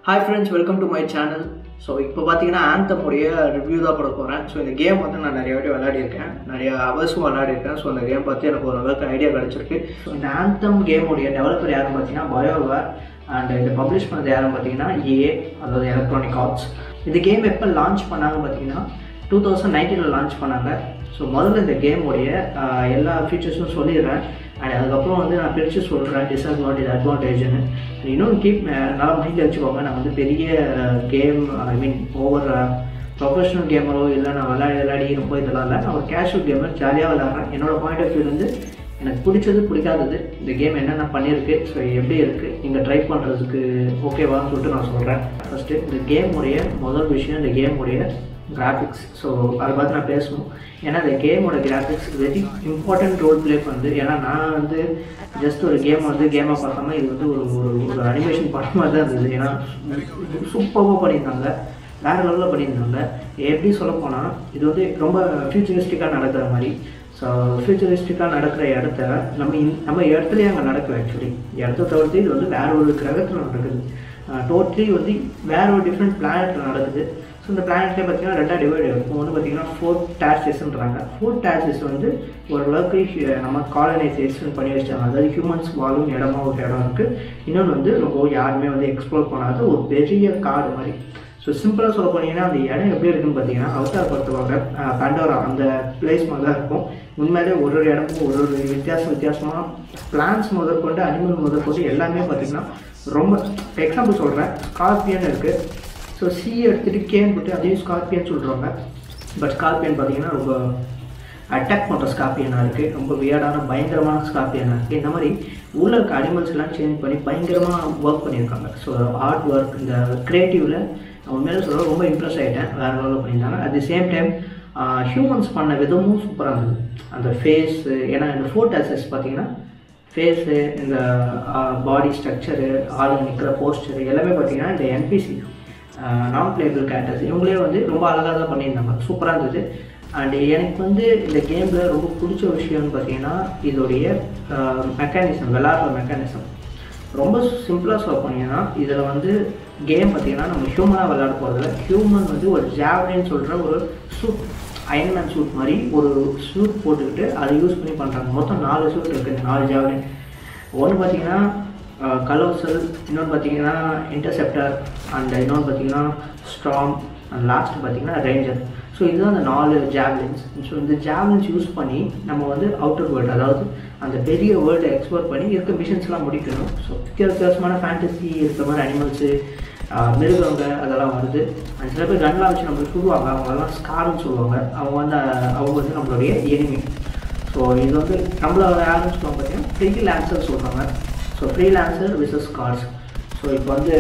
hi friends welcome to my channel so இப்போ பார்த்தீங்கன்னா Anthem உடைய ரிவ்யூ தான் போட போகிறேன் ஸோ இந்த கேம் வந்து நான் நிறைய வாட்டி விளையாடிருக்கேன் நிறைய அவர்ஸும் விளையாடிருக்கேன் ஸோ இந்த கேம் பற்றி எனக்கு ஓரளவுக்கு ஐடியா கிடச்சிருக்கு ஸோ இந்த ஆந்தம் கேமுடைய டெவலப்பர் யாருன்னு பார்த்தீங்கன்னா பயோவேர் அண்ட் இதை பப்ளிஷ் பண்ணது யாருன்னு பார்த்தீங்கன்னா ஏ அதாவது எலக்ட்ரானிக் ஆர்ட்ஸ் இந்த கேம் எப்போ லான்ச் பண்ணாங்க பார்த்தீங்கன்னா டூ தௌசண்ட் நைன்டீனில் லான்ச் பண்ணாங்க ஸோ முதல்ல இந்த கேமுடைய எல்லா ஃபீச்சர்ஸும் சொல்லிடுறேன் அண்ட் அதுக்கப்புறம் வந்து நான் பிரித்து சொல்கிறேன் டிஸ்அட்வான்டேஜ் அட்வான்டேஜ்னு இன்னும் கீப் நல்லா மைண்டில் வச்சுக்கோங்க நான் வந்து பெரிய game I mean over professional கேமரோ இல்லை நான் விளையாடி விளையாடி ரொம்ப இதெல்லாம் இல்லை நான் ஒரு கேஷுவல் கேமர் ஜாலியாக விளையாடுறேன் என்னோட பாயிண்ட் ஆஃப் வியூ வந்து எனக்கு பிடிச்சது பிடிக்காதது இந்த கேம் என்னென்ன பண்ணியிருக்கு ஸோ எப்படி இருக்குது நீங்கள் ட்ரை பண்ணுறதுக்கு ஓகேவான்னு சொல்லிட்டு நான் சொல்கிறேன் ஃபஸ்ட்டு இந்த கேமுடைய முதல் விஷயம் இந்த கேமுடைய கிராஃபிக்ஸ் ஸோ அதை பார்த்து நான் பேசணும் ஏன்னா இந்த கேமோட graphics very important role play பண்ணுது ஏன்னா நான் வந்து ஜஸ்ட் ஒரு கேம் வந்து கேமாக பார்க்காம இது வந்து ஒரு ஒரு ஒரு அனிமேஷன் படம் மாதிரி தான் இருந்தது ஏன்னா சூப்பராக பண்ணியிருந்தாங்க வேறு லெவலில் பண்ணியிருந்தாங்க எப்படி சொல்ல போனால் இது வந்து ரொம்ப ஃபியூச்சரிஸ்டிக்காக நடக்கிற மாதிரி ஸோ ஃபியூச்சரிஸ்டிக்காக நடக்கிற இடத்த நம்ம இந் நம்ம இடத்துலயே அங்கே நடக்குது ஆக்சுவலி இடத்த தவிர்த்து இது வந்து வேற ஒரு கிரகத்தில் நடக்குது டோட்டலி வந்து வேற ஒரு டிஃப்ரெண்ட் பிளானெட்டில் நடக்குது ஸோ இந்த பிளானெட்லேயே பார்த்தீங்கன்னா ரெண்டாக டிவைட் இருக்கும் ஒன்று பார்த்தீங்கன்னா ஃபோர் டேர்சஸ்ன்றாங்க ஃபோர் டேர்சஸ் வந்து ஓரளவுக்கு ஹி- நம்ம காலனைசேஷன் பண்ணி வச்சிட்டாங்க அதாவது ஹியூமன்ஸ் வாழும் இடமா ஒரு இடம் இருக்குது இன்னொன்று வந்து ரொம்ப யாருமே வந்து எக்ஸ்ப்ளோர் பண்ணாத ஒரு பெரிய காடு மாதிரி ஸோ சிம்பிளாக சொல்ல போனீங்கன்னா அந்த இடம் எப்படி இருக்குன்னு பார்த்தீங்கன்னா அவதார் படுத்துவாங்க பண்டோரா அந்த பிளேஸ் மாதிரி தான் இருக்கும் உண்மையிலே ஒரு ஒரு இடமும் ஒரு ஒரு வித்தியாசம் வித்தியாசமாக பிளான்ஸ் முதற்கொண்டு அனிமல் முதற்கொண்டு எல்லாமே பார்த்தீங்கன்னா ரொம்ப எக்ஸாம்பிள் சொல்கிறேன் ஸ்கார்பியன் இருக்குது ஸோ சி எடுத்துகிட்டு கேன் போட்டு அதையும் ஸ்கார்பியன் சொல்கிறாங்க பட் ஸ்கார்பியன் பார்த்தீங்கன்னா ரொம்ப அட்டாக் பண்ணுற ஸ்கார்பியனாக இருக்குது ரொம்ப வியர்டான பயங்கரமான ஸ்கார்பியனாக இருக்குது இந்த மாதிரி உள்ள இருக்க அனிமல்ஸ் எல்லாம் சேஞ்ச் பண்ணி பயங்கரமாக ஒர்க் பண்ணியிருக்காங்க ஸோ ஆர்ட் ஒர்க் இந்த க்ரியேட்டிவில் உண்மையிலே சொல்ல ரொம்ப இம்ப்ரெஸ் ஆகிட்டேன் வேறு லெவலில் பண்ணியிருந்தாங்க at the same time humans பண்ண விதமும் சூப்பராக இருந்தது அந்த ஃபேஸு ஏன்னா இந்த ஃபோர்ட் அசஸ் பார்த்தீங்கன்னா ஃபேஸு இந்த பாடி ஸ்ட்ரக்சரு ஆளுங்க நிற்கிற போஸ்டரு எல்லாமே பார்த்தீங்கன்னா இந்த என்பிசி நான் பிளேபிள் கேரக்டர்ஸ் இவங்களே வந்து ரொம்ப அழகாக தான் பண்ணியிருந்தாங்க சூப்பராக இருந்தது அண்ட் எனக்கு வந்து இந்த கேமில் ரொம்ப பிடிச்ச விஷயம்னு பார்த்தீங்கன்னா இதோடைய மெக்கானிசம் விளாட்ற மெக்கானிசம் ரொம்ப சிம்பிளாக சொல்ல போனீங்கன்னா இதில் வந்து கேம் பார்த்தீங்கன்னா நம்ம ஹியூமனாக விளையாட போகிறதில்ல ஹியூமன் வந்து ஒரு ஜாவ்லின்னு சொல்கிற ஒரு சூட் அயன்மேன் சூட் மாதிரி ஒரு சூட் போட்டுக்கிட்டு அதை யூஸ் பண்ணி பண்ணுறாங்க மொத்தம் நாலு சூட் இருக்குது நாலு ஜாவ்லின் ஒன்று பார்த்தீங்கன்னா கலோசல் இன்னொன்று பார்த்தீங்கன்னா இன்டர்செப்டர் அண்ட் இன்னொன்று பார்த்தீங்கன்னா ஸ்ட்ராங் அண்ட் லாஸ்ட் பார்த்தீங்கன்னா ரேஞ்சர் ஸோ இதுதான் அந்த நாலு ஜாவ்லின்ஸ் ஸோ இந்த ஜாவ்லின்ஸ் யூஸ் பண்ணி நம்ம வந்து அவுட்டர் வேர்ல்டு அதாவது அந்த பெரிய வேர்ல்டை எக்ஸ்ப்ளோர் பண்ணி இருக்க மிஷன்ஸ்லாம் முடிக்கணும் ஸோ வித்தியாச வித்தியாசமான ஃபேண்டசி இருக்கிற மாதிரி அனிமல்ஸு மிருகங்க அதெல்லாம் வருது அண்ட் சில பேர் கன்லாம் வச்சு நம்மளுக்கு சுடுவாங்க அவங்கெல்லாம் ஸ்கார்னு சொல்லுவாங்க அவங்க வந்து அஹ், அவங்க வந்து நம்மளுடைய எனிமி ஸோ இது வந்து நம்மள யாருன்னு சொல்லுவாங்க பார்த்தீங்கன்னா ஃப்ரீ லான்சர் சொல்கிறாங்க so free lancer versus cars so இப்போ வந்து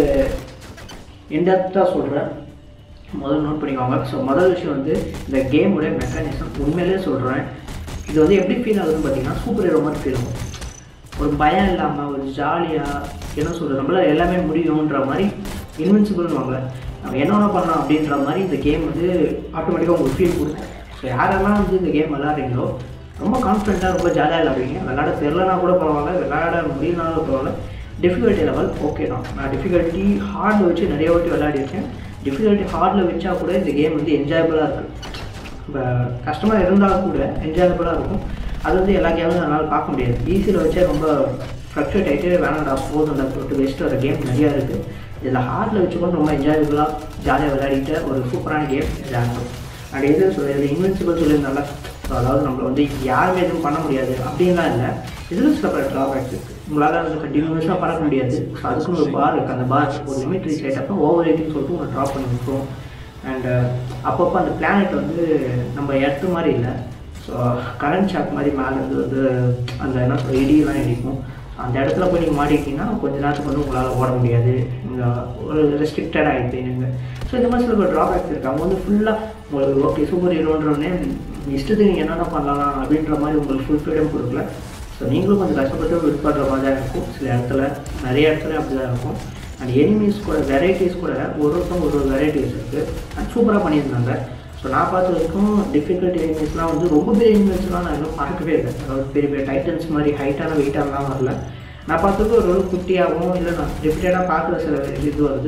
இன்டெப்த்தாக சொல்கிறேன் முதல்ல நோட் பண்ணிக்கோங்க ஸோ முதல் விஷயம் வந்து இந்த கேமுடைய மெக்கானிசம் உண்மையிலேயே சொல்கிறேன் இது வந்து எப்படி ஃபீல் ஆகுதுன்னு பார்த்தீங்கன்னா சூப்பர் ஹீரோ மாதிரி ஃபீல் ஆகும் ஒரு பயம் இல்லாமல் ஒரு ஜாலியாக என்ன சொல்கிறது நம்மளால் எல்லாமே முடியுன்ற மாதிரி இன்வின்சிபிள்னுவாங்க நம்ம என்ன வேணா பண்ணலாம் அப்படின்ற மாதிரி இந்த கேம் வந்து ஆட்டோமேட்டிக்காக உங்களுக்கு ஃபீல் கொடுக்கும் ஸோ யாரெல்லாம் வந்து இந்த கேம் விளாட்றீங்களோ ரொம்ப கான்ஃபிடென்ட்டாக ரொம்ப ஜாலியாக விளாடுவீங்க விளாட தெரிலனா கூட பரவாயில்ல விளாட முடியலனாலும் பரவாயில்ல டிஃபிகல்ட்டி லெவல் ஓகே தான் நான் டிஃபிகல்ட்டி ஹார்டில் வச்சு நிறைய வாட்டி விளையாடிருக்கேன் டிஃபிகல்ட்டி ஹார்டில் வச்சா கூட இந்த கேம் வந்து என்ஜாயபுளாக இருக்குது இப்போ கஷ்டமாக இருந்தாலும் கூட என்ஜாயபுளாக இருக்கும் அது வந்து எல்லா கேமும் என்னால் பார்க்க முடியாது ஈஸியில் வச்சே ரொம்ப ஃப்ளக்சுவேட் ஆகிட்டு வேணாம்டா போதும்டா சொல்லிட்டு வச்சுட்டு வர கேம் நிறையா இருக்குது இதில் ஹார்டில் வச்சு கூட ரொம்ப என்ஜாயபுளாக ஜாலியாக விளையாடிட்டு ஒரு சூப்பரான கேம் ஜாலியாக அண்ட் எது சொல்லுறது இன்வென்சிபிள் சொல்லியிருந்தால ஸோ அதாவது நம்மளை வந்து யாருமே எதுவும் பண்ண முடியாது அப்படின்லாம் இல்லை இதில் சில பல ட்ராபேக்ஸ் இருக்குது உங்களால் வந்து கண்டினியூஸாக பறக்க முடியாது ஸோ அதுக்குன்னு ஒரு பார் இருக்குது அந்த பார் ஒரு லிமிட் ரீச் ஆகிட்டப்போ ஓவர் ரேட்டிங் சொல்லிட்டு உங்களை ட்ராப் பண்ணி விட்டுரும் அண்டு அப்பப்போ அந்த பிளானெட் வந்து நம்ம எர்த்து மாதிரி இல்லை ஸோ கரண்ட் ஷாக் மாதிரி மேலே இருந்து வந்து அந்த என்ன சொல்ற இடியெல்லாம் இடிக்கும் அந்த இடத்துல போய் நீங்கள் மாட்டிக்கிட்டீங்கன்னா கொஞ்ச நேரத்துக்கு வந்து உங்களால் ஓட முடியாது இந்த ஒரு ரெஸ்ட்ரிக்டட் ஆகிடுது நீங்கள் ஸோ இந்த மாதிரி சில ட்ராபேக்ஸ் இருக்குது அவங்க வந்து ஃபுல்லாக உங்களுக்கு ஓகே சூப்பர் ஹீரோன்றோடனே இஷ்டத்துக்கு நீங்கள் என்னென்ன பண்ணலாம் அப்படின்ற மாதிரி உங்களுக்கு ஃபுல் ஃப்ரீடம் கொடுக்கல ஸோ நீங்களும் கொஞ்சம் கஷ்டப்பட்டு விட் பண்ணுற மாதிரி தான் இருக்கும் சில இடத்துல நிறைய இடத்துல அப்படி தான் இருக்கும் அண்ட் எனிமீஸ் கூட வெரைட்டிஸ் கூட ஒரு ஒருத்தவங்க ஒரு ஒரு வெரைட்டிஸ் இருக்குது அண்ட் சூப்பராக பண்ணியிருந்தாங்க ஸோ நான் பார்த்த வரைக்கும் டிஃபிகல்ட் எனிமீஸ்லாம் வந்து ரொம்ப பெரிய எனிமீஸ்லாம் நான் இன்னும் பார்க்கவே இல்லை அதாவது பெரிய பெரிய டைட்டன்ஸ் மாதிரி ஹைட்டான வெயிட்டானலாம் வரல நான் பார்த்தது ஒரு குட்டியாகவும் இல்லை நான் ரிப்பீட்டடாக பார்க்குற சில இது வருது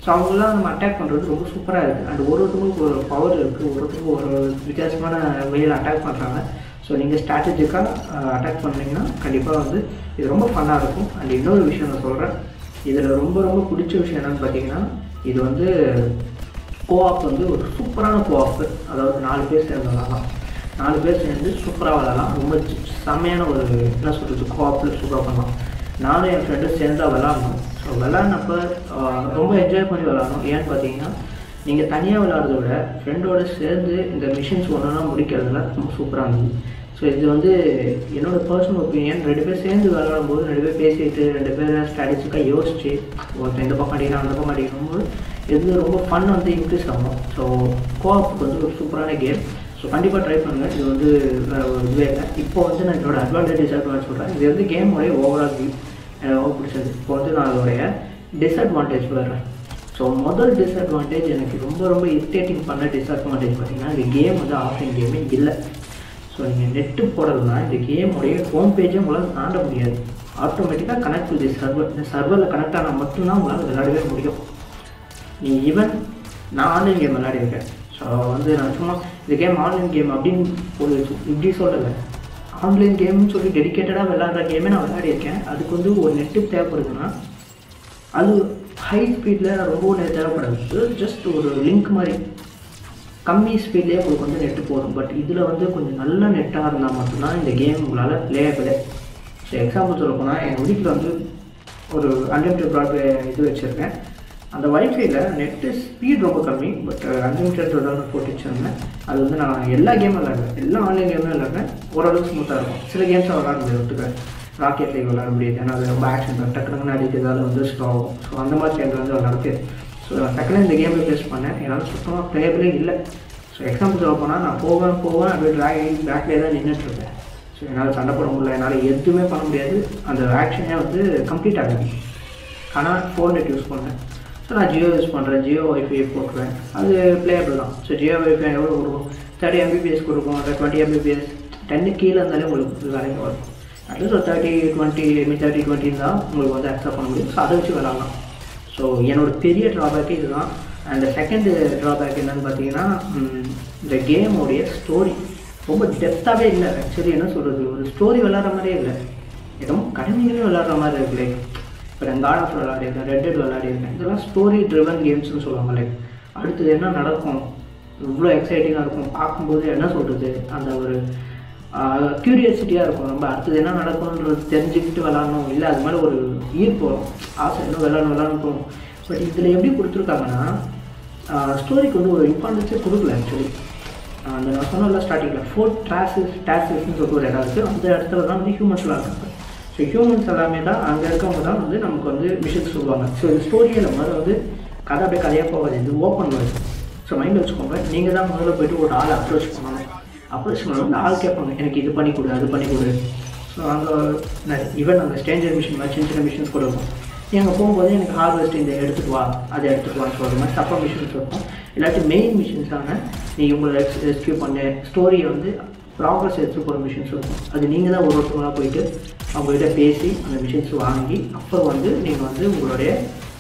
ஸோ அவங்களாம் நம்ம அட்டாக் பண்ணுறது ரொம்ப சூப்பராக இருக்குது அண்ட் ஒரு ஒருத்தவங்களுக்கு ஒரு பவர் இருக்குது ஒரு ஒருத்தவங்க ஒரு வித்தியாசமான வழியில் அட்டாக் பண்ணுறாங்க ஸோ நீங்கள் ஸ்ட்ராட்டஜிக்காக அட்டாக் பண்ணீங்கன்னா கண்டிப்பாக வந்து இது ரொம்ப ஃபன்னாக இருக்கும் அண்ட் இன்னொரு விஷயம் நான் சொல்கிறேன் இதில் ரொம்ப ரொம்ப பிடிச்ச விஷயம் என்னென்னு பார்த்தீங்கன்னா இது வந்து கோஆப் வந்து ஒரு சூப்பரான கோஆப் அதாவது நாலு பேர் சேர்ந்து விளாடலாம் நாலு பேர் சேர்ந்து சூப்பராக விளாடலாம் ரொம்ப செம்மையான ஒரு என்ன சொல்கிறது கோஆப்பில் சூப்பராக பண்ணலாம் நானும் என் ஃப்ரெண்டும் சேர்ந்து தான் விளாட்ணும் ஸோ விளாட்னப்ப ரொம்ப என்ஜாய் பண்ணி விளாடணும் ஏன்னு பார்த்தீங்கன்னா நீங்கள் தனியாக விளாட்றத விட ஃப்ரெண்டோட சேர்ந்து இந்த மிஷின்ஸ் ஒன்றா முடிக்கிறதுல ரொம்ப சூப்பராக இருந்தது ஸோ இது வந்து என்னோட பர்சனல் ஒப்பீனியன் ரெண்டு பேர் சேர்ந்து விளாடும் போது ரெண்டு பேர் பேசிட்டு ரெண்டு பேர் ஸ்ட்ராட்டஜிக்காக யோசிச்சு ஒருத்தன் இந்த பக்கம் அடிக்கணும் அந்த பக்கம் அடிக்கணும் போது இது ரொம்ப ஃபன் வந்து இன்க்ரீஸ் ஆகும் ஸோ கோஆப்புக்கு வந்து ஒரு சூப்பரான கேம் ஸோ கண்டிப்பாக ட்ரை பண்ணுங்கள் இது வந்து வேற ஒரு இதுவே இல்லை இப்போ வந்து நான் இதோட அட்வான்டேஜ் டிஸ்அட்வான்டேஜ் சொல்கிறேன் இது வந்து கேமோடைய ஓவரால் வியூ எனக்கு ரொம்ப பிடிச்சது இப்போ வந்து நான் அதோடைய டிஸ்அட்வான்டேஜ் வர்றேன் ஸோ முதல் டிஸ்அட்வான்டேஜ் எனக்கு ரொம்ப ரொம்ப இரிட்டேட்டிங் பண்ண டிஸ்அட்வான்டேஜ் பார்த்தீங்கன்னா இந்த கேம் வந்து ஆஃப்லைன் கேமே இல்லை ஸோ நீங்கள் நெட்டு போடுறதுனா இந்த கேமுடைய ஹோம் பேஜை உங்களால் தாண்ட முடியாது ஆட்டோமேட்டிக்காக கனெக்ட் டு தி சர்வர் இந்த சர்வரில் கனெக்ட் ஆனால் மட்டும்தான் உங்களால் விளையாடவே முடியும் நீ ஈவன் நான் ஆன்லைன் கேம் விளையாடிருக்கேன் ஸோ வந்து நான் சும்மா இந்த கேம் ஆன்லைன் கேம் அப்படின்னு ஒரு இப்படி சொல்லலை ஆன்லைன் கேம்னு சொல்லி டெடிக்கேட்டடாக விளையாடுற கேமே நான் விளையாடிருக்கேன் அதுக்கு வந்து ஒரு நெட்டு தேவைப்படுதுன்னா அது ஹை ஸ்பீடில் ரொம்ப நேரம் தேவைப்படாது ஜஸ்ட் ஒரு லிங்க் மாதிரி கம்மி ஸ்பீட்லேயே உங்களுக்கு வந்து நெட்டு போதும் பட் இதில் வந்து கொஞ்சம் நல்ல நெட்டாக இருந்தால் மட்டும்தான் இந்த கேம் உங்களால் பிளேயபிள் ஸோ எக்ஸாம்பிள் சொல்ல போனால் என் வீட்டில் வந்து ஒரு அன்லிமிட்டட் ப்ராட்வே இது வச்சுருக்கேன் அந்த வைஃபைல நெட்டு ஸ்பீட் ரொம்ப கம்மி பட் அன்லிமிட்டட் ஏதாவது போட்டு வச்சுருந்தேன் அது வந்து நான் எல்லா கேமும் விளாடுறேன் எல்லா ஆன்லைன் கேமும் விளாடுறேன் ஓரளவுக்கு ஸ்மூத்தாக இருக்கும் சில கேம்ஸை விளாட முடியாது ஒத்துக்கிறேன் ராக்கெட் லீக் விளாட முடியாது ஏன்னா அது ரொம்ப ஆக்ஷன் தான் டக்குனு அடிக்கிறதால வந்து ஸ்லோ ஆகும் ஸோ அந்த மாதிரி டைமில் வந்து விளாடுறது ஸோ டக்குனு இந்த கேமை ப்ளேஸ் பண்ணேன் என்னால் சுத்தமாக ப்ளேயபிளே இல்லை ஸோ எக்ஸாம்பிள் சொல்ல போனால் நான் போவேன் போவேன் அப்படியே ட்ராக் பேக்லேயே தான் நின்றுட்டுருக்கேன் ஸோ என்னால் சண்டை போட முடியல என்னால் எதுவுமே பண்ண முடியாது அந்த ஆக்ஷனே வந்து கம்ப்ளீட் ஆகுது ஆனால் ஃபோன் நெட் யூஸ் பண்ணேன் ஸோ நான் ஜியோ யூஸ் பண்ணுறேன் ஜியோ ஒய்ஃபை போட்டுருவேன் அது பிளேயபிள் தான் ஸோ ஜியோ ஒய்ஃபை எவ்வளோ கொடுக்கும் தேர்ட்டி எம்பிபிஎஸ் கொடுக்கும் இல்லை டுவெண்ட்டி எம்பிபிஎஸ் டென்னு கீழே இருந்தாலே உங்களுக்கு வேலைக்கு வரும் அட்லீஸ்ட் ஒரு thirty twenty MB thirty twenty தான் உங்களுக்கு வந்து அக்செப்ட் பண்ண முடியும் ஸோ அதை வச்சு விளாட்லாம் ஸோ என்னோட பெரிய ட்ராபேக்கு இதுதான் அண்ட் செகண்ட் ட்ராபேக் என்னன்னு பார்த்தீங்கன்னா இந்த கேமோடைய ஸ்டோரி ரொம்ப டெப்த்தாகவே இல்லை ஆக்சுவலி என்ன சொல்கிறது ஒரு ஸ்டோரி விளாட்ற மாதிரியே இல்லை ஏதோ கடுமையிலே விளாட்ற மாதிரி இருக்குல்லே இப்போ நான் காட் ஆஃப் விளாடிருக்கேன் ரெட் டெட் விளாடிருக்கேன் இதெல்லாம் ஸ்டோரி ட்ரிவன் கேம்ஸ்னு சொல்லுவாங்க லைக் அடுத்தது என்ன நடக்கும் இவ்வளோ எக்ஸைட்டிங்காக இருக்கும் பார்க்கும்போது என்ன சொல்கிறது அந்த ஒரு க்யூரியாசிட்டியாக இருக்கும் நம்ம அடுத்தது என்ன நடக்கும்ன்றது தெரிஞ்சுக்கிட்டு விளாடணும் இல்லை அது மாதிரி ஒரு ஈர்ப்பு வரும் ஆசை இன்னும் விளாடணும் விளாடணும் தோணும் பட் இதில் எப்படி கொடுத்துருக்காங்கன்னா ஸ்டோரிக்கு வந்து ஒரு இம்பார்ட்டன்ஸே கொடுக்கல ஆக்சுவலி அந்த நான் சொன்னல ஸ்டார்டிங்கில் ஃபோர் ட்ராசஸ் டாசஸ்ன்னு சொல்லிட்டு ஒரு இடம் இருக்குது அந்த இடத்துல தான் வந்து ஹியூமன்ஸ்லாம் இருக்காங்க ஸோ ஹியூமன்ஸ் எல்லாமே தான் அங்கே இருக்கவங்க தான் வந்து நமக்கு வந்து மிஷின்ஸ் சொல்லுவாங்க ஸோ இது ஸ்டோரியில் மாதிரி வந்து கதை அப்படியே கதையாக போகாது இது ஓப்பன் வருது ஸோ மைண்டில் வச்சுக்கோங்க நீங்கள் தான் முதல்ல போயிட்டு ஒரு ஆளை அப்ரோச் பண்ணணும் அப்ரோச் பண்ணணும் ஆள் கேட்பாங்க எனக்கு இது பண்ணி கொடு அது பண்ணி கொடு ஸோ அங்கே ஈவன் அந்த ஸ்டேஞ்சர் மிஷின் மாதிரி சின்ன சின்ன மிஷின்ஸ் கூட இருக்கும் நீங்கள் போகும்போது எனக்கு ஹார்வெஸ்ட் இந்த எடுத்துட்டு வா அதை எடுத்துட்டு வான்னு சொல்கிற மாதிரி சப்பா மிஷின்ஸ் இருக்கும் இல்லாட்டி மெயின் மிஷின்ஸான நீங்கள் உங்களை ரெஸ்கியூ பண்ண ஸ்டோரியை வந்து ப்ராக்ரஸ் எடுத்துகிட்டு போகிற மிஷின்ஸ் இருக்கும் அது நீங்கள் தான் ஒரு ஒருத்தவங்களாக போயிட்டு அவங்ககிட்ட பேசி அந்த மிஷின்ஸ் வாங்கி அப்போ வந்து நீங்கள் வந்து உங்களுடைய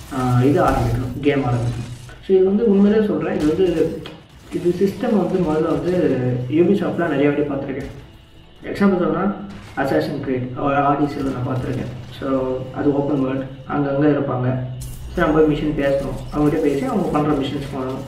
இது ஆரம்பிக்கணும் கேம் ஆரம்பிக்கணும் ஸோ இது வந்து உண்மையிலே சொல்கிறேன் இது வந்து இது சிஸ்டம் வந்து முதல்ல வந்து யூபி ஷாப்லாம் நிறைய வாட்டி பார்த்துருக்கேன் எக்ஸாம்பிள் சொன்னால் அசாஷன் கிரேட் ஆடிசியில் நான் பார்த்துருக்கேன் ஸோ அது ஓப்பன் வேர்ல்ட் அங்கங்கே இருப்பாங்க ஸோ நம்ம போய் மிஷின் பேசணும் அவங்ககிட்ட பேசி அவங்க பண்ணுற மிஷின்ஸ் பண்ணணும்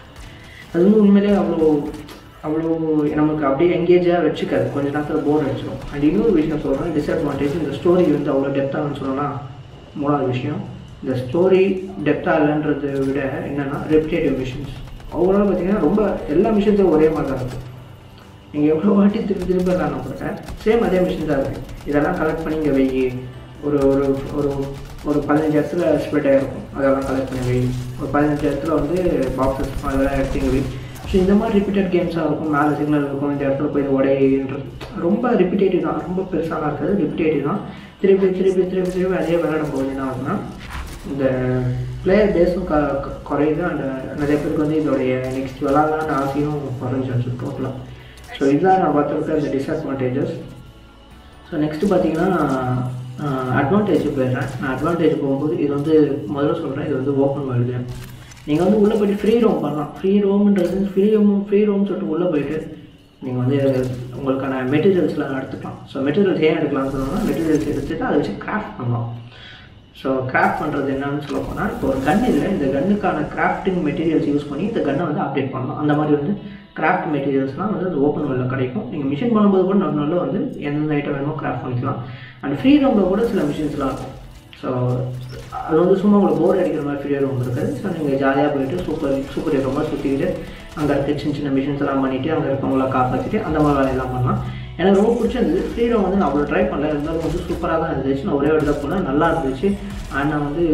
அது வந்து உண்மையிலே அவ்வளோ அவ்வளோ நமக்கு அப்படியே எங்கேஜாக வச்சுக்காது கொஞ்ச நேரத்தில் போர் அடிச்சிடும் அண்ட் இன்னொரு விஷயம் சொல்கிறேன் டிஸ்அட்வான்டேஜ் இந்த ஸ்டோரி வந்து அவ்வளோ டெப்த்தாகனு சொல்லலாம் மூணாவது விஷயம் இந்த ஸ்டோரி டெப்த்தாக இல்லைன்றதை விட என்னென்னா ரெப்டேட்டிவ் மிஷின்ஸ் ஓவரால் பார்த்தீங்கன்னா ரொம்ப எல்லா மிஷின்ஸும் ஒரே மாதிரி தான் இருக்குது நீங்கள் எவ்வளோ வாட்டி திருப்பி திருப்பி விளாட்னா கூட சேம் அதே மிஷின் தான் இருக்குது இதெல்லாம் கலெக்ட் பண்ணி இங்கே வை ஒரு ஒரு ஒரு ஒரு பதினஞ்சு இடத்துல ஸ்ப்ரெட் ஆகிருக்கும் அதெல்லாம் கலெக்ட் பண்ணி வை ஒரு பதினஞ்சு இடத்துல வந்து பாக்ஸஸ் அதெல்லாம் எடுத்து இங்கே வை ஸோ இந்த மாதிரி ரிப்பீட்டட் கேம்ஸாக இருக்கும் மேலே சிக்னல் இருக்கும் இந்த இடத்துல போய் உடையன்றது ரொம்ப ரிப்பீட்டேட்டிவ் தான் ரொம்ப பெருசாலாம் இருக்காது ரிப்பீட்டேட்டிவ் தான் திருப்பி திருப்பி திருப்பி திருப்பி அதே விளையாடும் போது என்ன ஆகுதுன்னா இந்த பிளேயர் பேஸும் க குறையுது அண்ட் நிறைய பேருக்கு வந்து இதோடைய நெக்ஸ்ட் விளாட்லான்னு ஆசையும் குறைஞ்சிருச்சு டோட்டலாக ஸோ இதுதான் நான் பார்த்துருக்க இந்த டிஸ்அட்வான்டேஜஸ் ஸோ நெக்ஸ்ட்டு பார்த்தீங்கன்னா அட்வான்டேஜ் போயிடுறேன் நான் அட்வான்டேஜ் போகும்போது இது வந்து முதல்ல சொல்கிறேன் இது வந்து ஓப்பன் வேர்ல்டு நீங்கள் வந்து உள்ளே போயிட்டு ஃப்ரீ ரோம் பண்ணலாம் ஃப்ரீ ரோம்ன்றது ஃப்ரீ ரோம் ஃப்ரீ ரோம் சொல்லிட்டு உள்ளே போயிட்டு நீங்கள் வந்து உங்களுக்கான மெட்டீரியல்ஸ்லாம் எடுத்துக்கலாம் ஸோ மெட்டீரியல்ஸ் ஏன் எடுக்கலாம்னு சொன்னோம்னா மெட்டீரியல்ஸ் எடுத்துட்டு அதை வச்சு கிராஃப்ட் பண்ணலாம் ஸோ கிராஃப்ட் பண்ணுறது என்னன்னு சொல்ல போனால் இப்போ ஒரு கன் இல்லை இந்த கன்னுக்கான கிராஃப்டிங் மெட்டீரியல்ஸ் யூஸ் பண்ணி இந்த கன்னை வந்து அப்டேட் பண்ணலாம் அந்த மாதிரி வந்து கிராஃப்ட் மெட்டீரியல்ஸ்லாம் வந்து அது ஓப்பன் வேர்ல்டில் கிடைக்கும் நீங்கள் மிஷின் பண்ணும்போது கூட நல்ல நல்ல வந்து எந்தெந்த ஐட்டம் வேணுமோ கிராஃப்ட் பண்ணிக்கலாம் அண்ட் ஃப்ரீ ரூமில் கூட சில மிஷின்ஸ்லாம் இருக்கும் ஸோ அது வந்து சும்மா உங்களுக்கு போர் அடிக்கிற மாதிரி ஃப்ரீ ரூம் இருக்காது ஸோ நீங்கள் ஜாலியாக போயிட்டு சூப்பர் சூப்பர் ஹீரோமாக சுற்றிக்கிட்டு அங்கே இருக்க சின்ன சின்ன மிஷின்ஸ் எல்லாம் பண்ணிவிட்டு அங்கே இருக்கவங்கள காப்பாற்றிட்டு அந்த மாதிரி வேலையெல்லாம் பண்ணலாம் எனக்கு ரொம்ப பிடிச்சிருந்தது ஃப்ரீ ரூம் வந்து நான் அவ்வளோ ட்ரை பண்ணல இருந்தாலும் வந்து சூப்பராக தான் இருந்துச்சு நான் ஒரே ஒரு தடவை போனேன் நல்லா இருந்துச்சு அண்ட் நான் வந்து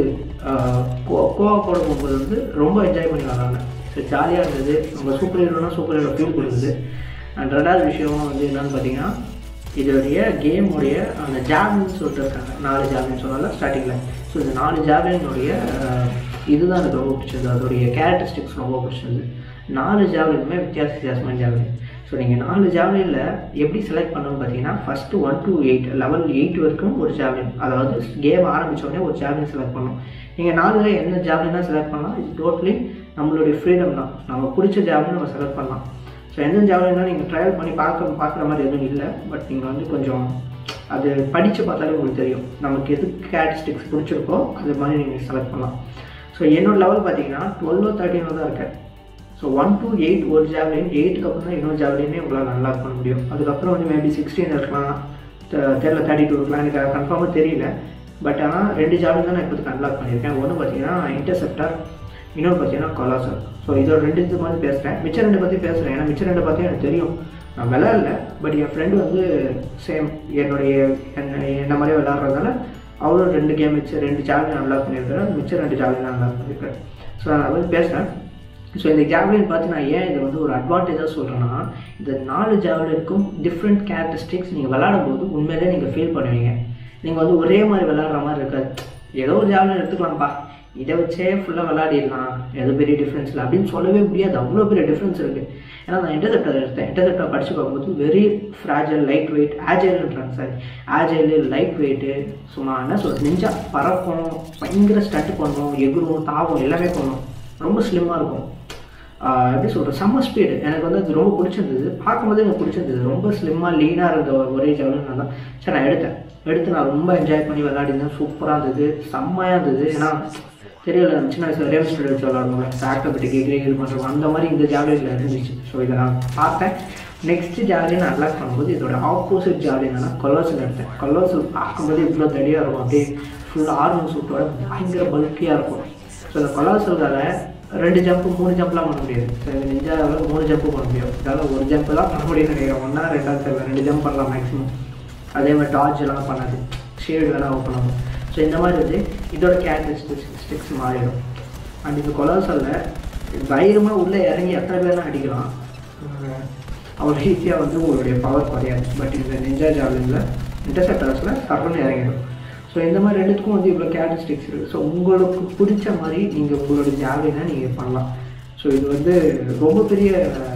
கோவா போட போகும்போது வந்து ரொம்ப என்ஜாய் பண்ணி விளாட்றேன் ஸோ ஜாலியாக இருந்தது நம்ம சூப்பர் ஹீரோனா சூப்பர் ஹீரோ ஃபீல் கொடுக்குது அண்ட் ரெண்டாவது விஷயம் வந்து என்னன்னு பார்த்தீங்கன்னா இதோடைய கேமுடைய அந்த ஜாவ்லின் சொல்லிட்டு இருக்காங்க நாலு ஜாவ்லின் சொன்னால ஸ்டார்டிங்கில் ஸோ இந்த நாலு ஜாவ்லினுடைய இதுதான் எனக்கு ரொம்ப பிடிச்சது அதோடைய கேரக்டரிஸ்டிக்ஸ் ரொம்ப பிடிச்சது நாலு ஜாவ்லினுமே வித்தியாச வித்தியாசமான ஜாவ்லின் ஸோ நீங்கள் நாலு ஜாவ்லினில் எப்படி செலக்ட் பண்ணணும்னு பார்த்தீங்கன்னா first one two eight level eight வரைக்கும் ஒரு ஜாவ்லின் அதாவது கேம் ஆரம்பித்தோடனே ஒரு ஜாவ்லின் செலக்ட் பண்ணணும் நீங்கள் நாலில் என்ன ஜாவ்லினாக செலக்ட் பண்ணலாம் இது டோட்டலி நம்மளுடைய ஃப்ரீடம் தான் நம்ம பிடிச்ச ஜாவ்லின் நம்ம செலக்ட் பண்ணலாம் ஸோ எந்த ஜாவ்லினா நீங்கள் ட்ரையல் பண்ணி பார்க்க பார்க்குற மாதிரி எதுவும் இல்லை பட் நீங்கள் வந்து கொஞ்சம் அது படித்து பார்த்தாலே உங்களுக்கு தெரியும் நமக்கு எது கேரக்டரிஸ்டிக்ஸ் பிடிச்சிருக்கோ அது மாதிரி நீங்கள் செலக்ட் பண்ணலாம் ஸோ என்னோட லெவல் பார்த்தீங்கன்னா டுவெல்லோ தேர்ட்டினோ தான் இருக்கேன் ஸோ ஒன் டு எயிட் ஒரு ஜாவ்லின் எயிட்டுக்கு அப்புறம் தான் இன்னொரு ஜாவ்லினே உங்களால் நல்லா பண்ண முடியும் அதுக்கப்புறம் வந்து மேபி சிக்ஸ்டீன் இருக்கலாம் தெரில தேர்ட்டி டூ இருக்கலாம் எனக்கு கன்ஃபார்மாக தெரியல பட் ஆனால் ரெண்டு ஜாவ்லின் தான் நான் இப்போதுக்கு அன்லாக் பண்ணியிருக்கேன் ஒன்று பார்த்தீங்கன்னா இன்டர்செப்டர் இன்னொன்று பார்த்தீங்கன்னா கொலாசர் ஸோ இதோட ரெண்டு இது மாதிரி பேசுகிறேன் மிச்சம் ரெண்டு பற்றி பேசுகிறேன் ஏன்னா மிச்சம் ரெண்டு பற்றி எனக்கு தெரியும் நான் விளையாடல பட் என் ஃப்ரெண்டு வந்து சேம் என்னுடைய என்ன என்ன மாதிரியே விளாட்றதால அவரும் ரெண்டு கேம் வச்சு ரெண்டு ஜாவ்லின் அன்லாக் பண்ணியிருக்காரு மிச்சம் ரெண்டு ஜாவ்லின் அன்லாக் பண்ணியிருக்காரு ஸோ நான் அதை பற்றி பேசுகிறேன் ஸோ இந்த ஜாவ்லின் பார்த்து நான் ஏன் இதை வந்து ஒரு அட்வான்டேஜாக சொல்கிறேன்னா இந்த நாலு ஜாவ்லினுக்கும் டிஃப்ரெண்ட் கேரக்டரிஸ்டிக்ஸ் நீங்கள் விளாடும் போது உண்மையிலே நீங்கள் ஃபீல் பண்ணுவீங்க நீங்கள் வந்து ஒரே மாதிரி விளாட்ற மாதிரி இருக்காது ஏதோ ஒரு ஜாவ்லின் எடுத்துக்கலாம்ப்பா இதை வச்சே ஃபுல்லாக விளாடிடலாம் எது பெரிய டிஃப்ரென்ஸ் இல்லை அப்படின்னு சொல்லவே முடியாது அவ்வளோ பெரிய டிஃப்ரென்ஸ் இருக்குது ஏன்னா நான் இன்டர்செப்டர் எடுத்தேன் இன்டர்செப்டர் படித்து பார்க்கும்போது வெரி ஃப்ராஜல் லைட் வெயிட் ஆஜைல்ன்றாங்க சார் ஆஜைலு லைட் வெயிட்டு சும்மா என்ன சொல் நெஞ்சா பறக்கும் பயங்கர ஸ்டண்ட் பண்ணும் எகுரும் தாவும் எல்லாமே பண்ணும் ரொம்ப ஸ்லிம்மாக இருக்கும் எப்படி சொல்கிறது செம்ம ஸ்பீடு எனக்கு வந்து அது ரொம்ப பிடிச்சிருந்தது பார்க்கும்போது எனக்கு பிடிச்சிருந்தது ரொம்ப ஸ்லிம்மாக லீனாக இருந்த ஒரே ஜவுலன் நான் தான் சரி நான் எடுத்தேன் எடுத்து நான் ரொம்ப என்ஜாய் பண்ணி விளையாடிருந்தேன் சூப்பராக இருந்தது செம்மையாக இருந்தது ஏன்னா தெரியல சின்ன வயசில் ரேம் ஸ்டூடியோ வச்சு விளாடுவாங்க ஆக்டோபெட்டிக் எக்ரி இது பண்ணுறோம் அந்த மாதிரி இந்த ஜாலியில் இருந்துச்சு ஸோ இதை நான் பார்த்தேன் நெக்ஸ்ட் ஜாலியை நான் அன்லாக் பண்ணும்போது இதோட ஆப்போசிட் ஜாலி என்னன்னா கொலோசல் எடுத்தேன் கொலோசல் பார்க்கும்போது இவ்வளோ தடியாக இருக்கும் அப்படியே ஃபுல் ஆர்வம் சூட்டோட பயங்கர பல்கியாக இருக்கும் ஸோ இந்த கொலோசல்கால ரெண்டு ஜம்ப்பு மூணு ஜம்ப்லாம் பண்ண முடியாது ஸோ இந்த நிஞ்சாவில் மூணு ஜம்ப்பு பண்ண முடியும் அதாவது ஒரு ஜம்ப் தான் பண்ண முடியும்னு நினைக்கிறேன் ஒன்றா ரெண்டாவது தெரியல ரெண்டு ஜம்ப் பண்ணலாம் மேக்ஸிமம் அதே மாதிரி டார்ச் எல்லாம் பண்ணாது ஷேடு வேணால் ஓப்பன் ஆகும் ஸோ இந்த மாதிரி வந்து இதோட கேரக்டரிஸ்டிக்ஸ் மாறிடும் அண்ட் இந்த கொலாசலில் தைரியமாக உள்ளே இறங்கி எத்தனை பேர்லாம் அடிக்கலாம் அவ்வளோ ஈஸியாக வந்து உங்களுடைய பவர் குறையாது பட் இந்த நெஞ்சா ஜாவலிங்கில் இன்டர்செப்டர்ஸில் சர்வன்னு இறங்கிடும் ஸோ இந்த மாதிரி ரெண்டுத்துக்கும் வந்து இவ்வளோ கேரக்டரிஸ்டிக்ஸ் இருக்குது ஸோ உங்களுக்கு பிடிச்ச மாதிரி நீங்கள் உங்களோட ஜாவலினை நீங்கள் பண்ணலாம் ஸோ இது வந்து ரொம்ப பெரிய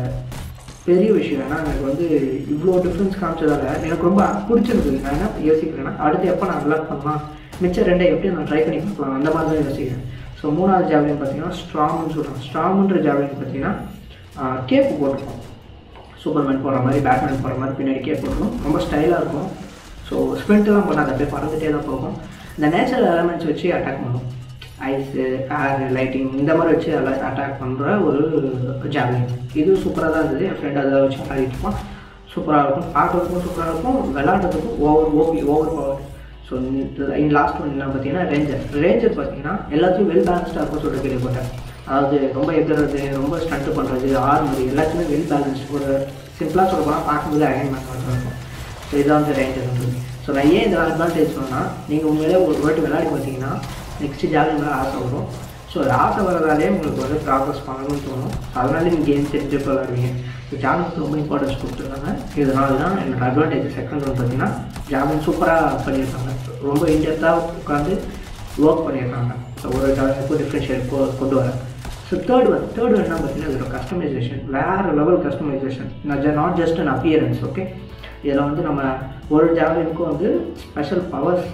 பெரிய விஷயம் ஏன்னா எனக்கு வந்து இவ்வளோ டிஃப்ரென்ஸ் காமிச்சதால எனக்கு ரொம்ப பிடிச்சிருந்தது நான் என்ன யோசிக்கிறேன்னா அடுத்து எப்போ நான் அன்லாக் பண்ணலாம் மிச்சம் ரெண்டை எப்படி நான் ட்ரை பண்ணி பார்க்கலாம் அந்த மாதிரி தான் யோசிக்கிறேன் ஸோ மூணாவது ஜாவலின் பார்த்தீங்கன்னா ஸ்ட்ராங்னு சொல்கிறோம் ஸ்ட்ராங்குன்ற ஜாவலின் பார்த்தீங்கன்னா கேப்பு போட்டிருக்கோம் சூப்பர்மேன் போடுற மாதிரி பேட்மேன் போடுற மாதிரி பின்னாடி கேப் போட்டிருக்கோம் ரொம்ப ஸ்டைலாக இருக்கும் ஸோ ஸ்பிரிண்ட்லாம் பண்ணாது அப்படியே பறந்துட்டே தான் போகும் இந்த நேச்சுரல் எலமெண்ட்ஸ் வச்சு அட்டாக் பண்ணும் ஐஸு ஏர் லைட்டிங் இந்த மாதிரி வச்சு எல்லாம் அட்டாக் பண்ணுற ஒரு ஜாவலின் இது சூப்பராக தான் இருந்தது என் ஃப்ரெண்ட் அதை வச்சு விளையாடிட்டு இருப்பான் சூப்பராக இருக்கும் பார்க்கறதுக்கும் சூப்பராக இருக்கும் விளையாடுறதுக்கும் over OP over power so இந்த லாஸ்ட் ஒன் என்ன பார்த்தீங்கன்னா ரேஞ்சர் ரேஞ்சர் பார்த்தீங்கன்னா எல்லாத்தையும் வெல் பேலன்ஸ்டாக இருக்கும் சொல்லிட்டு கேள்விப்பட்டேன் அதாவது ரொம்ப எகிறது ரொம்ப ஸ்டண்ட் பண்ணுறது ஆர்மரி எல்லாத்தையுமே வெல் பேலன்ஸ்டு ஒரு சிம்பிளாக சொல்ல போனால் பார்க்கும்போது அயன் மேன் மாதிரி இருக்கும் ஸோ இதான் வந்து ரேஞ்சர் வந்து ஸோ நான் ஏன் இதில் அட்வான்டேஜ் சொன்னால் நீங்கள் உண்மையிலே ஒரு வாட்டி விளையாடி பார்த்தீங்கன்னா நெக்ஸ்ட்டு ஜாலியாக மேலே ஆசை வரும் ஸோ அது ஆசை வரதாலே உங்களுக்கு வந்து ப்ராக்ரஸ் பண்ணணும்னு தோணும் அதனால நீங்கள் கேம் தெரிஞ்சு விளாடுவீங்க ஸோ ஜாவலினுக்கு ரொம்ப இம்பார்ட்டன்ஸ் கொடுத்துருக்காங்க இதனால தான் என்னோட அட்வான்டேஜ் செகண்ட் ஒன் பார்த்தீங்கன்னா ஜாவலின் சூப்பராக பண்ணியிருக்காங்க ரொம்ப இன்டெப்த்தாக உட்காந்து ஒர்க் பண்ணியிருக்காங்க ஸோ ஒரு ஜாவலினுக்கும் டிஃப்ரென்ஷியேட் கொண்டு வர so third one third one என்ன பார்த்தீங்கன்னா இதோட கஸ்டமைசேஷன் வேறு level customization not just an appearance okay இதில் வந்து நம்ம ஒரு ஜாவலினுக்கும் வந்து ஸ்பெஷல் பவர்ஸ்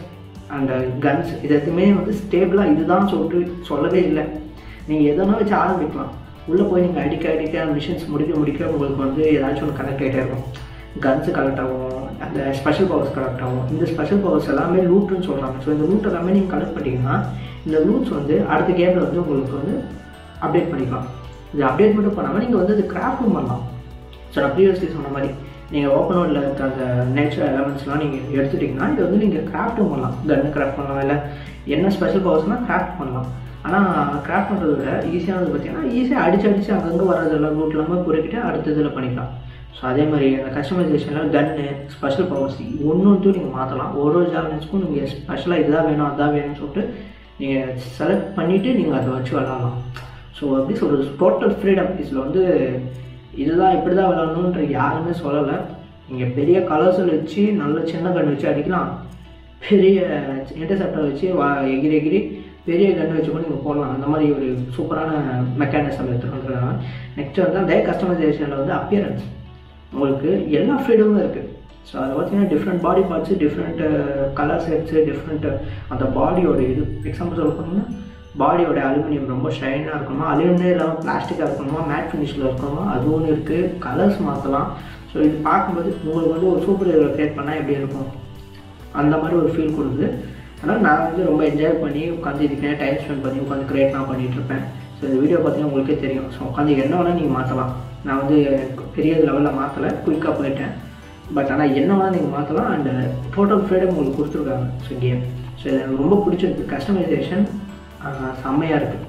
அண்ட் கன்ஸ் இது எதுவுமே வந்து ஸ்டேபிளாக இதுதான் சொல்லிட்டு சொல்லவே இல்லை நீங்கள் எதனா வச்சு ஆரம்பிக்கலாம் உள்ளே போய் நீங்கள் அடிக்க அடிக்க மிஷின்ஸ் முடிக்க முடிக்க உங்களுக்கு வந்து ஏதாச்சும் ஒன்று கனெக்ட் ஆகிட்டே இருக்கும் கன்ஸு கலெக்ட் ஆகும் அந்த ஸ்பெஷல் பவர்ஸ் கலெக்ட் ஆகும் இந்த ஸ்பெஷல் பவர்ஸ் எல்லாமே லூட்டுன்னு சொல்கிறாங்க ஸோ இந்த லூட் எல்லாமே நீங்கள் கலெக்ட் பண்ணிட்டீங்கன்னா இந்த லூட்ஸ் வந்து அடுத்த கேமில் வந்து உங்களுக்கு வந்து அப்டேட் பண்ணிக்கலாம் இது அப்டேட் மட்டும் பண்ணாமல் நீங்கள் வந்து அது கிராஃப்டும் பண்ணலாம் ஸோ நான் ப்ரீவியஸ்லி சொன்ன மாதிரி நீங்கள் ஓப்பன் வேர்ல்டில் இருக்க அந்த நேச்சர் எலமெண்ட்ஸ்லாம் நீங்கள் எடுத்துட்டிங்கன்னா இது வந்து நீங்கள் கிராஃப்ட்டும் பண்ணலாம் கன்னு கிராஃப்ட் பண்ணலாம் இல்லை என்ன ஸ்பெஷல் பவர்ஸ்னால் கிராஃப்ட் பண்ணலாம் ஆனால் கிராஃப்ட் பண்ணுறத விட ஈஸியானது பார்த்தீங்கன்னா ஈஸியாக அடிச்சு அடிச்சு அங்கங்கே வர்றதெல்லாம் ரூட் இல்லாமல் குறைக்கிட்டு அடுத்த இதில் பண்ணிக்கலாம் ஸோ அதே மாதிரி அந்த கஸ்டமைசேஷனில் கன்னு ஸ்பெஷல் பவர்ஸ் ஒன்று ஒன்றும் நீங்கள் மாற்றலாம் ஒரு ஒரு ஜாலன்ஸ்க்கும் நீங்கள் ஸ்பெஷலாக இதுதான் வேணும் அதான் வேணும்னு சொல்லிட்டு நீங்கள் செலக்ட் பண்ணிவிட்டு நீங்கள் அதை வச்சு விளாட்லாம் ஸோ எப்படி சொல்கிறது டோட்டல் ஃப்ரீடம் இதில் வந்து இதுதான் இப்படி தான் விளாடணுன்ற யாருமே சொல்லலை நீங்கள் பெரிய கலர்ஸில் வச்சு நல்ல சின்ன கன் வச்சு அடிக்கலாம் பெரிய இன்டர்செப்டர் வச்சு வா எகிரி எகிரி பெரிய கன் வச்சு கூட நீங்கள் போடலாம் அந்த மாதிரி ஒரு சூப்பரான மெக்கானிசம் எடுத்துருக்காங்க நெக்ஸ்ட் வந்து அந்த கஸ்டமைசேஷனில் வந்து அப்பியரன்ஸ் உங்களுக்கு எல்லா ஃப்ரீடமும் இருக்குது ஸோ அதை பார்த்தீங்கன்னா different body parts different colour sets different அந்த பாடியோட இது எக்ஸாம்பிள் சொல்ல போனீங்கன்னா பாடியோட அலுமினியம் ரொம்ப ஷைனாக இருக்கணுமா அலுமினியம் இல்லாமல் பிளாஸ்டிக்காக இருக்கணுமா மேட் ஃபினிஷில் இருக்கணுமா அது ஒன்று இருக்குது கலர்ஸ் மாற்றலாம் ஸோ இது பார்க்கும்போது உங்களுக்கு வந்து ஒரு சூப்பர் ஹீரோ க்ரியேட் பண்ணால் எப்படி இருக்கும் அந்த மாதிரி ஒரு ஃபீல் கொடுக்குது ஆனால் நான் வந்து ரொம்ப என்ஜாய் பண்ணி உட்காந்து இதுக்கு டைம் ஸ்பெண்ட் பண்ணி உட்காந்து க்ரியேட்லாம் பண்ணிகிட்ருப்பேன் ஸோ இந்த வீடியோ பார்த்தீங்கன்னா உங்களுக்கே தெரியும் ஸோ உட்காந்து என்ன வேணால் நீங்கள் மாற்றலாம் நான் வந்து பெரிய லெவலில் மாற்றலை குயிக்காக போயிட்டேன் பட் ஆனால் என்ன வேணால் நீங்கள் மாற்றலாம் அண்ட் டோட்டல் ஃப்ரீடம் உங்களுக்கு கொடுத்துருக்காங்க ஸோ கேம் ஸோ இது எனக்கு ரொம்ப பிடிச்சிருக்கு கஸ்டமைசேஷன் செம்மையாக இருக்குது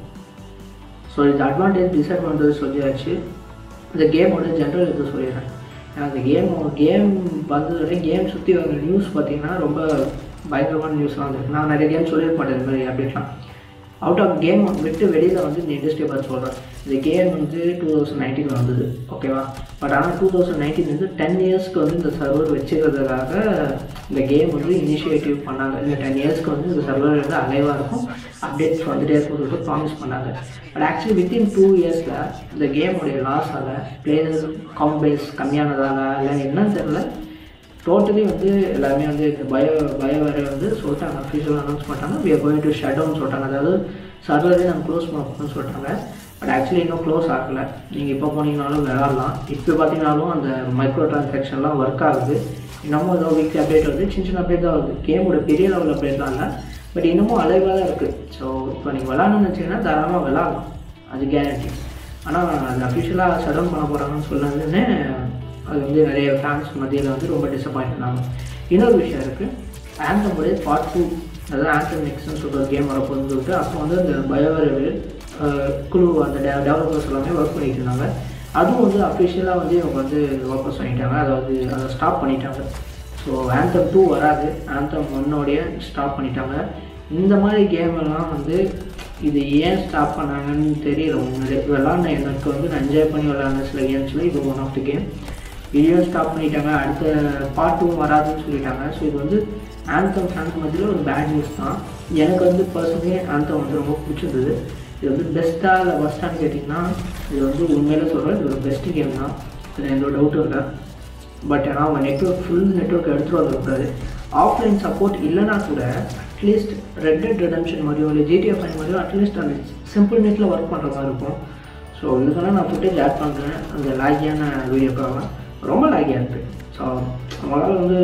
ஸோ இது அட்வான்டேஜ் டிஸ்அட்வான்டேஜ் சொல்லியாச்சு இந்த கேமோட ஜென்ரல் இது சொல்லிடுறேன் ஏன்னா அந்த கேம் கேம் வந்தது வரைக்கும் கேம் சுற்றி வர நியூஸ் பார்த்தீங்கன்னா ரொம்ப பயங்கரமான நியூஸ்லாம் வந்துருக்கு நான் நிறைய கேம் சொல்லியிருக்க மாட்டேன் இந்த மாதிரி அப்டேட்லாம் அவுட் ஆஃப் கேம் விட்டு வெளியில் வந்து இந்த இண்டஸ்ட்ரியை பார்த்து சொல்கிறேன் இந்த கேம் வந்து டூ தௌசண்ட் நைன்டீன் வந்தது ஓகேவா பட் ஆனால் டூ தௌசண்ட் நைன்டீன் வந்து டென் இயர்ஸ்க்கு வந்து இந்த சர்வர் வச்சுக்கிறதுக்காக இந்த கேம் வந்து இனிஷியேட்டிவ் பண்ணாங்க இந்த டென் இயர்ஸ்க்கு வந்து இந்த சர்வர் வந்து அலைவாக இருக்கும் அப்டேட்ஸ் வந்துட்டே இருக்கும் சொல்லிட்டு ப்ராமிஸ் பண்ணாங்க பட் ஆக்சுவலி வித்தின் டூ இயர்ஸில் இந்த கேமுடைய லாஸால் பிளேயர்ஸ் கவுண்ட் பேஸ் கம்மியானதால் இல்லை என்னன்னு தெரில டோட்டலி வந்து எல்லாருமே வந்து இந்த பயோ பயோ வேறு வந்து சொல்லிட்டாங்க அஃபீஷியல் அனௌன்ஸ் பண்ணிட்டாங்க we are going to shut down சொல்லிட்டாங்க அதாவது சர்வரே நாங்கள் க்ளோஸ் பண்ணணும்னு சொல்லிட்டாங்க பட் ஆக்சுவலி இன்னும் க்ளோஸ் ஆகலை நீங்கள் இப்போ போனீங்கனாலும் விளாட்லாம் இப்போ பார்த்தீங்கனாலும் அந்த மைக்ரோ ட்ரான்சாக்ஷன்லாம் ஒர்க் ஆகுது இன்னமும் ஏதோ வீக்லி அப்டேட் வருது சின்ன சின்ன அப்டேட் தான் வருது கேமோட பெரிய லெவல் அப்டேட்லாம் இல்லை பட் இன்னமும் அலைவாக தான் இருக்குது ஸோ இப்போ நீங்கள் விளாட்ணும்னு வச்சிங்கன்னா தாராளமாக விளாட்லாம் அது கேரண்டி ஆனால் அது அஃபிஷியலாக ஷட் டவுன் பண்ண போகிறாங்கன்னு சொன்னதுன்னு அது வந்து நிறைய ஃபேன்ஸ் மத்தியில் வந்து ரொம்ப டிசப்பாயிண்ட் பண்ணாங்க இன்னொரு விஷயம் இருக்குது ஆந்தமுடைய பார்ட் டூ அதாவது ஆந்தம் நெக்ஸ்ட்னு சொல்கிற கேம் வரப்போகுதுன்னு சொல்லிட்டு அப்போ வந்து அந்த பயோவேர் குழு அந்த டெ டெவலப்பர்ஸ் எல்லாமே ஒர்க் பண்ணிட்டு இருந்தாங்க அதுவும் வந்து அஃபிஷியலாக வந்து இவங்க வந்து வாபஸ் பண்ணிட்டாங்க அதாவது அதை ஸ்டாப் பண்ணிட்டாங்க ஸோ ஆந்தம் டூ வராது ஆந்தம் ஒன்னோடைய ஸ்டாப் பண்ணிட்டாங்க இந்த மாதிரி கேம் எல்லாம் வந்து இது ஏன் ஸ்டாப் பண்ணாங்கன்னு தெரியல முன்னாடி விளாட்ன எனக்கு வந்து நான் என்ஜாய் பண்ணி விளாட்ன சில கேம்ஸில் இது one of the game video stop பண்ணிட்டாங்க அடுத்த பார்ட்டும் வராதுன்னு சொல்லிட்டாங்க ஸோ இது வந்து ஆந்தம் ஃபேன்ஸ் மத்தியில் ஒரு பேட் நியூஸ் தான் எனக்கு வந்து பர்சனலி ஆந்தம் வந்து ரொம்ப பிடிச்சிருந்தது இது வந்து பெஸ்ட்டாக இல்லை ஃபஸ்ட்டான்னு கேட்டிங்கன்னா இது வந்து உண்மையில சொல்கிறேன் இது ஒரு பெஸ்ட் கேம் தான் இதில் எந்த ஒரு டவுட்டும் இல்லை பட் ஆனால் அவங்க நெட்ஒர்க் ஃபுல் நெட்ஒர்க் எடுத்துகிட்டு வந்துருக்காரு ஆஃப்லைன் சப்போர்ட் இல்லைனா கூட அட்லீஸ்ட் ரெட் டெட் ரெடம்ஷன் மாதிரியோ இல்லை ஜிடிஎஃப் ஃபைன் மாதிரியோ அட்லீஸ்ட் அந்த சிம்பிள் நெட்டில் ஒர்க் பண்ணுற மாதிரி இருக்கும் ஸோ இதுக்கெல்லாம் நான் ஃபுட்டேஜ் ஆட் பண்ணுறேன் அந்த லாகியான வீடியோக்காக ரொம்ப லாகியாக இருக்குது ஸோ அவங்களால வந்து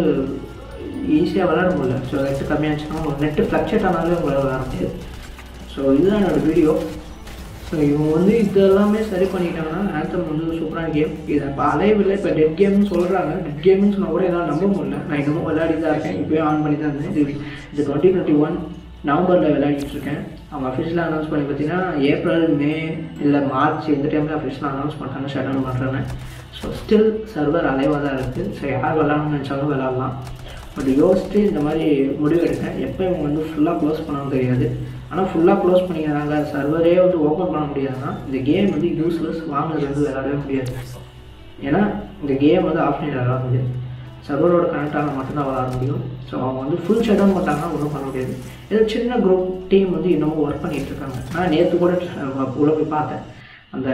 ஈஸியாக விளாட முடியல ஸோ நெட்டு கம்மியாச்சுன்னா நெட்டு ஃப்ளக்ஷேட் ஆனாலே உங்களால் விளாட முடியாது ஸோ இதுதான் என்னோடய வீடியோ ஸோ இவங்க வந்து இது எல்லாமே சரி பண்ணிட்டாங்கன்னா ஆந்தம் வந்து சூப்பரான கேம் இதை இப்போ அலைவில் இப்போ டெட் கேம்னு சொல்கிறாங்க டெட் கேம்னு சொன்னால் கூட என்னால் நம்ப முடியல நான் இன்னமும் விளையாடி தான் இருக்கேன் இப்போயே ஆன் பண்ணி தான் இருந்தேன் இது இது டுவெண்ட்டி டுவெண்ட்டி ஒன் நவம்பரில் விளையாடிட்டு இருக்கேன் அவங்க அஃபிஷியலாக அனௌன்ஸ் பண்ணி பார்த்தீங்கன்னா ஏப்ரல் மே இல்லை மார்ச் இந்த டைமில் அஃபிஷியலாக அனௌன்ஸ் பண்ணுறாங்க ஷட் டவுன் பண்ணுறாங்க ஸோ ஸ்டில் சர்வர் அலைவாக தான் இருக்குது ஸோ யார் விளாடணும்னு நினச்சாலும் விளாட்லாம் பட் யோசிச்சுட்டு இந்த மாதிரி முடிவு எடுத்தேன் எப்போ இவங்க வந்து ஃபுல்லாக க்ளோஸ் பண்ணவும் தெரியாது ஆனால் ஃபுல்லாக க்ளோஸ் பண்ணிக்கிறாங்க சர்வரே வந்து ஓப்பன் பண்ண முடியாதுன்னா இந்த கேம் வந்து யூஸ்லெஸ் வாங்குறது வந்து விளையாடவே முடியாது ஏன்னா இந்த கேம் வந்து ஆஃப்லைனில் விளாட முடியாது சர்வரோட கனெக்ட் ஆக மட்டும்தான் விளாட முடியும் ஸோ அவங்க வந்து ஃபுல் ஷட் டவுன் பண்ணாங்கன்னா ஒன்றும் பண்ண முடியாது ஏதோ சின்ன குரூப் டீம் வந்து இன்னமும் ஒர்க் பண்ணிகிட்டு இருக்காங்க நான் நேற்று கூட உள்ள போய் பார்த்தேன் அந்த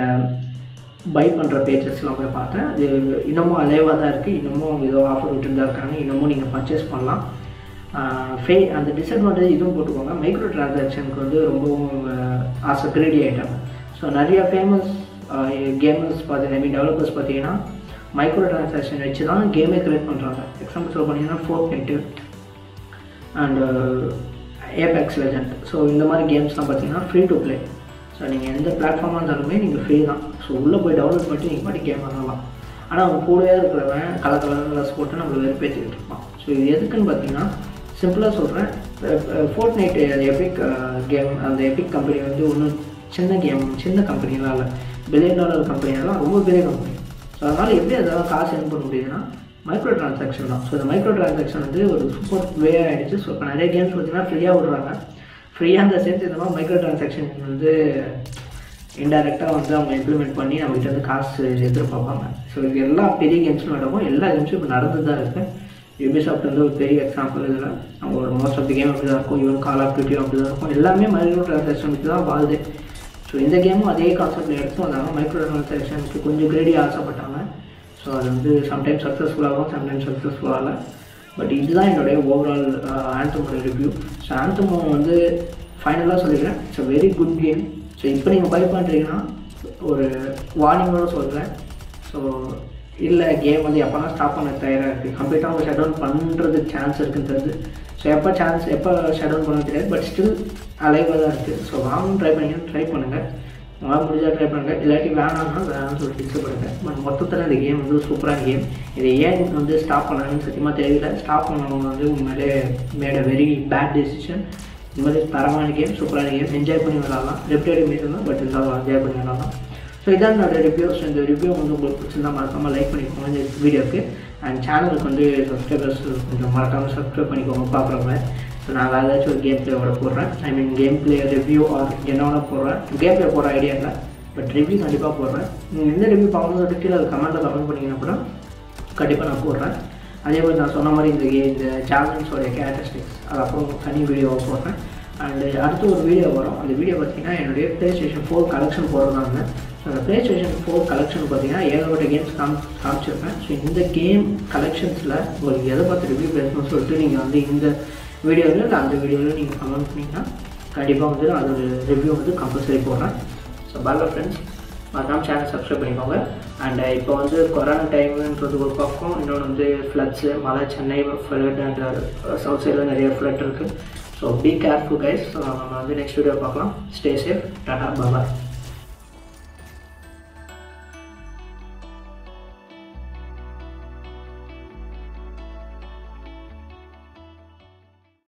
பை பண்ணுற பேஜஸ்லாம் போய் பார்த்தேன் அது இன்னமும் அலைவாக தான் இருக்குது இன்னமும் அவங்க ஏதோ ஆஃபர் விட்டுட்டு தான் இருக்காங்க இன்னமும் நீங்கள் பர்ச்சேஸ் பண்ணலாம் ஃபே அந்த டிஸ்அட்வான்டேஜ் இதுவும் போட்டுக்கோங்க மைக்ரோ டிரான்சாக்ஷனுக்கு வந்து ரொம்பவும் ஆசை கிரேடி ஆகிட்டாங்க ஸோ நிறைய ஃபேமஸ் கேமர்ஸ் பார்த்தீங்கன்னா ஐ மீன் டெவலப்பர்ஸ் பார்த்தீங்கன்னா மைக்ரோ டிரான்சாக்ஷன் வச்சு தான் கேமே கிரியேட் பண்ணுறாங்க எக்ஸாம்பிள் சொல்ல போனீங்கன்னா Fortnite and Apex legend so இந்த மாதிரி கேம்ஸ்லாம் பார்த்தீங்கன்னா ஃப்ரீ டு ப்ளே ஸோ நீங்கள் எந்த பிளாட்ஃபார்மாக இருந்தாலுமே நீங்கள் ஃப்ரீ தான் ஸோ உள்ளே போய் டவுன்லோட் பண்ணிட்டு நீங்கள் பாட்டி கேம் விளாடலாம் ஆனால் அவன் கூடவே இருக்கிறவன் கலர் கலர் ட்ரெஸ் போட்டு நம்மளை வெறுப்பேற்றிக்கிட்டு இருப்பான் ஸோ இது எதுக்குன்னு பார்த்தீங்கன்னா சிம்பிளாக சொல்கிறேன் ஃபோர்ட் நைட் எபிக் கேம் அந்த எபிக் கம்பெனி வந்து ஒன்றும் சின்ன கேம் சின்ன கம்பெனிலாம் இல்லை பில்லியன் டாலர் கம்பெனியெல்லாம் ரொம்ப பெரிய கம்பெனி ஸோ அதனால் எப்படி அதெல்லாம் காசு ஏர்ன் பண்ண முடியுதுன்னா மைக்ரோ டிரான்சாக்ஷன் தான் ஸோ இந்த மைக்ரோ டிரான்சாக்ஷன் வந்து ஒரு சூப்பர் வே ஆகிடுச்சு ஸோ இப்போ நிறைய கேம்ஸ் பார்த்தீங்கன்னா ஃப்ரீயாக விடுறாங்க ஃப்ரீயாக அந்த சேர்த்து இந்த மாதிரி மைக்ரோ டிரான்சாக்ஷன் வந்து இன்டெரக்டாக வந்து அவங்க இம்ப்ளிமெண்ட் பண்ணி நம்மகிட்ட வந்து காசு எதிர்பார்ப்பாங்க ஸோ இது எல்லா பெரிய கேம்ஸும் நடக்கும் எல்லா கேம்ஸும் இப்போ நடந்து தான் இருக்குது யூபிசாஃப்ட் வந்து ஒரு பெரிய எக்ஸாம்பிள் இதில் அவங்க ஒரு மோஸ்ட் ஆஃப் தி கேம் அப்படி தான் இருக்கும் ஈவன் கால் ஆஃப் டியூட்டியும் அப்படி தான் இருக்கும் எல்லாமே மைக்ரோ டிரான்சாக்ஷனுக்கு தான் வாழுது ஸோ இந்த கேமும் அதே கான்செப்டில் எடுத்து வந்தாங்க மைக்ரோ டிரான்சாக்ஷனுக்கு கொஞ்சம் கிரேடி ஆசைப்பட்டாங்க ஸோ அது வந்து சம்டைம்ஸ் சக்ஸஸ்ஃபுல்லாகும் சம்டைம்ஸ் சக்ஸஸ்ஃபுல்லாகல பட் இதுதான் என்னுடைய ஓவரால் ஆந்தமோட ரிவ்யூ ஸோ ஆந்தமோ வந்து ஃபைனலாக சொல்லிக்கிறேன் it's a very good game so இப்போ நீங்கள் பை பண்ணுறீங்கன்னா ஒரு வார்னிங்கோட சொல்கிறேன் ஸோ இல்லை கேம் வந்து எப்போனா ஸ்டாப் பண்ண தயாராக இருக்குது கம்ப்ளீட்டாக அவங்க ஷட் டவுன் பண்ணுறதுக்கு சான்ஸ் இருக்குன்னு தெரியுது ஸோ எப்போ சான்ஸ் எப்போ ஷட் டவுன் பண்ண தெரியாது பட் ஸ்டில் அலைவாக தான் இருக்குது ஸோ வாங்கணும் ட்ரை பண்ணிங்கன்னா ட்ரை பண்ணுங்கள் உங்களால் முடிஞ்சால் ட்ரை பண்ணுங்கள் இல்லாட்டி வேணாம்னா வேணாம்னு சொல்லி ஃபிக்ஸ் பண்ணுங்கள் பட் மொத்தத்தில் இந்த கேம் வந்து சூப்பரான கேம் இதை ஏன் வந்து ஸ்டாப் பண்ணாங்கன்னு சத்தியமாக தெரியல ஸ்டாப் பண்ணவங்க வந்து உண்மையிலே made a very bad decision இந்த மாதிரி தரமான கேம் சூப்பரான கேம் என்ஜாய் பண்ணி விளாட்லாம் ரெப்டேட் மீது தான் பட் இருந்தாலும் என்ஜாய் பண்ணி விளாட்லாம் ஸோ இதான் என்னோட ரிவ்யூ ஸோ இந்த ரிவ்யூ வந்து உங்களுக்கு பிடிச்சிருந்தா மறக்காமல் லைக் பண்ணிக்கோங்க இந்த வீடியோக்கு அண்ட் சேனலுக்கு வந்து சப்ஸ்கிரைபர்ஸ் கொஞ்சம் மறக்காமல் சப்ஸ்கிரைப் பண்ணிக்கோங்க பார்க்குறவங்க ஸோ நான் வேறு ஏதாச்சும் ஒரு கேம் பிளேயோட போடுறேன் I mean gameplay review or என்னோட போடுறேன் கேம் பிளே போடுற ஐடியா இல்லை பட் ரிவ்யூ கண்டிப்பாக போடுறேன் நீங்கள் எந்த ரிவ்யூ பார்க்கணும்னு சொல்லிட்டு கீழே கமெண்ட்டில் கமெண்ட் பண்ணிங்கன்னா கூட கண்டிப்பாக நான் போடுறேன் அதே மாதிரி நான் சொன்ன மாதிரி இந்த கே இந்த சேலஞ்சோடைய கேரக்டரிஸ்டிக்ஸ் அது அப்புறம் தனி வீடியோவை போடுறேன் அண்டு அடுத்து ஒரு வீடியோ வரும் அந்த வீடியோ பார்த்தீங்கன்னா என்னுடைய ப்ளே ஸ்டேஷன் ஃபோர் கலெக்ஷன் போடுறதாங்க அந்த ப்ளே ஸ்டேஷன் ஃபோர் கலெக்ஷன் பார்த்தீங்கன்னா ஏகப்பட்ட கேம்ஸ் காம் காமிச்சிருப்பேன் ஸோ இந்த கேம் கலெக்ஷன்ஸில் உங்களுக்கு எதை பார்த்து ரிவ்யூ பேசணும்னு சொல்லிட்டு நீங்கள் வந்து இந்த வீடியோவில் இல்லை அந்த வீடியோவில் நீங்கள் கமெண்ட் பண்ணிங்கன்னா கண்டிப்பாக வந்து அதோட ரிவ்யூ வந்து கம்பல்சரி போடுறேன் ஸோ பாய் ஃப்ரெண்ட்ஸ் மறக்காம சேனல் சப்ஸ்கிரைப் பண்ணிக்கோங்க அண்ட் இப்போ வந்து கொரோனா டைம்ன்றது ஒரு பக்கம் இன்னொன்று வந்து ஃப்ளட்ஸு மழை சென்னை ஃப்ளட் அண்ட் சவுத் சைடில் நிறைய ஃப்ளட் இருக்குது so be careful guys so நம்ம வந்து நெக்ஸ்ட் வீடியோ பார்க்கலாம் ஸ்டே சேஃப் டாடா பாய்